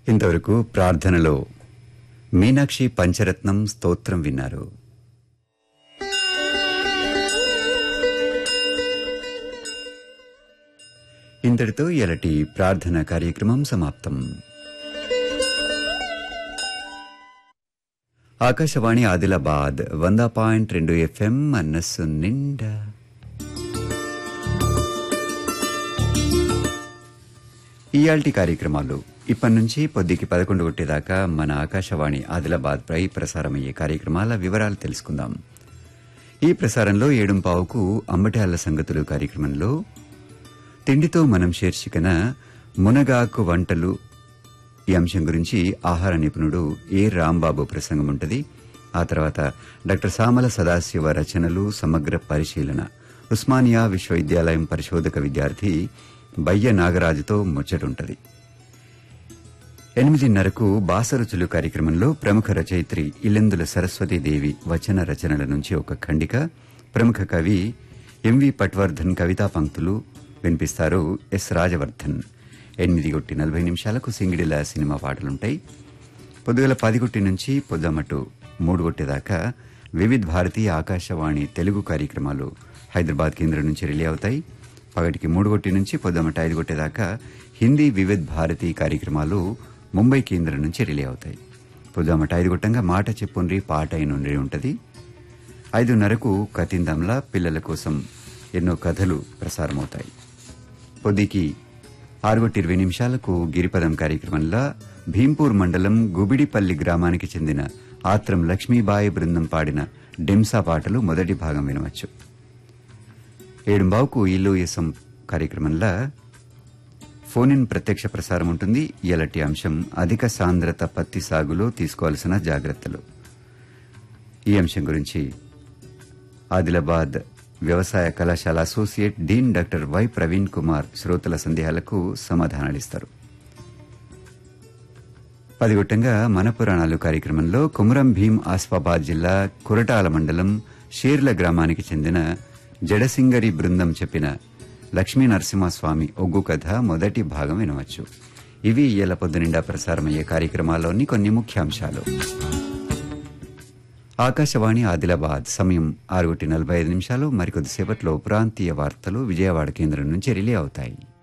ఇంతవరకు ప్రార్థనలో మీనాక్షి పంచరత్నం స్తోత్రం విన్నారు ఇంతటితో ఇలాంటి ప్రార్థన కార్యక్రమం సమాప్తం ఆకాశవాణి ఆదిలాబాద్ వంద పాయింట్ రెండు ఎఫ్ఎం మనస్సు నిండా ఇయాల్టి కార్యక్రమాలు ఇప్పటి నుంచి పొద్దుకి పదకొండు కొట్టేదాకా మన ఆకాశవాణి ఆదిలాబాద్ పై ప్రసారమయ్యే కార్యక్రమాల వివరాలు తెలుసుకుందాం ఈ ప్రసారంలో ఏడుంపావుకు అంబటాల సంగతులు కార్యక్రమంలో తిండితో మనం శీర్షికన మునగాకు వంటలు ఈ అంశం గురించి ఆహార నిపుణుడు ఏ రాంబాబు ప్రసంగం ఉంటుంది ఆ తర్వాత డాక్టర్ సామల సదాశివ రచనలు సమగ్ర పరిశీలన ఉస్మానియా విశ్వవిద్యాలయం పరిశోధక విద్యార్థి బయ్య నాగరాజుతో ముచ్చటుంటది ఎనిమిదిన్నరకు బాసరుచులు కార్యక్రమంలో ప్రముఖ రచయిత్రి ఇల్లెందుల సరస్వతీదేవి వచన రచనల నుంచి ఒక ఖండిక ప్రముఖ కవి ఎంవి పట్వర్ధన్ కవితా పంక్తులు వినిపిస్తారు ఎస్ రాజవర్ధన్ ఎనిమిది కొట్టి నలభై నిమిషాలకు సింగిడిల సినిమా పాటలుంటాయి పొద్దుగల పది కొట్టి నుంచి పొద్దమటు మూడు కొట్టేదాకా వివిధ్ భారతి ఆకాశవాణి తెలుగు కార్యక్రమాలు హైదరాబాద్ కేంద్రం నుంచి రిలే అవుతాయి పగటికి మూడు కొట్టి నుంచి పొద్దమట ఐదు కొట్టేదాకా హిందీ వివిధ్ భారతి కార్యక్రమాలు ముంబై కేంద్రం నుంచి రిలే అవుతాయి పొద్దుమట ఐదు కొట్టంగా మాట చెప్పుండ్రి పాట అయినుండ్రి ఉంటది ఐదున్నరకు కతిందంలా పిల్లల కోసం ఎన్నో కథలు ప్రసారమవుతాయి పొద్దుకి ఆరుగొట్టి ఇరవై నిమిషాలకు గిరిపదం కార్యక్రమంలో భీంపూర్ మండలం గుబిడిపల్లి గ్రామానికి చెందిన ఆత్రం లక్ష్మీబాయి బృందం పాడిన డెంసా పాటలు మొదటి భాగం వినవచ్చు ఏడుంబావుకు ఇల్లు యసం కార్యక్రమంలో ఫోన్ ఇన్ ప్రత్యక్ష ప్రసారం ఉంటుంది ఇలాంటి అంశం అధిక సాంద్రత పత్తి సాగులో తీసుకోవాల్సిన జాగ్రత్తలు ఈ అంశం గురించి ఆదిలాబాద్ వ్యవసాయ కళాశాల associate dean doctor Y Praveen Kumar శ్రోతల సందేహాలకు సమాధానాలిస్తారు పదిగొట్టంగా మన పురాణాలు కార్యక్రమంలో కుమరం భీం ఆస్ఫాబాద్ జిల్లా కురటాల మండలం షేర్ల గ్రామానికి చెందిన జడసింగరి బృందం చెప్పిన లక్ష్మీ నరసింహస్వామి ఒగ్గు కథ మొదటి భాగం వినవచ్చు ఇవి ఇయ్యాల పొద్దునిండా ప్రసారమయ్యే కార్యక్రమాల్లోని కొన్ని ముఖ్యాంశాలు ఆకాశవాణి ఆదిలాబాద్ సమయం ఆరు నలభై ఐదు నిమిషాలు మరికొద్దిసేపట్లో ప్రాంతీయ వార్తలు విజయవాడ కేంద్రం నుంచి రిలే అవుతాయి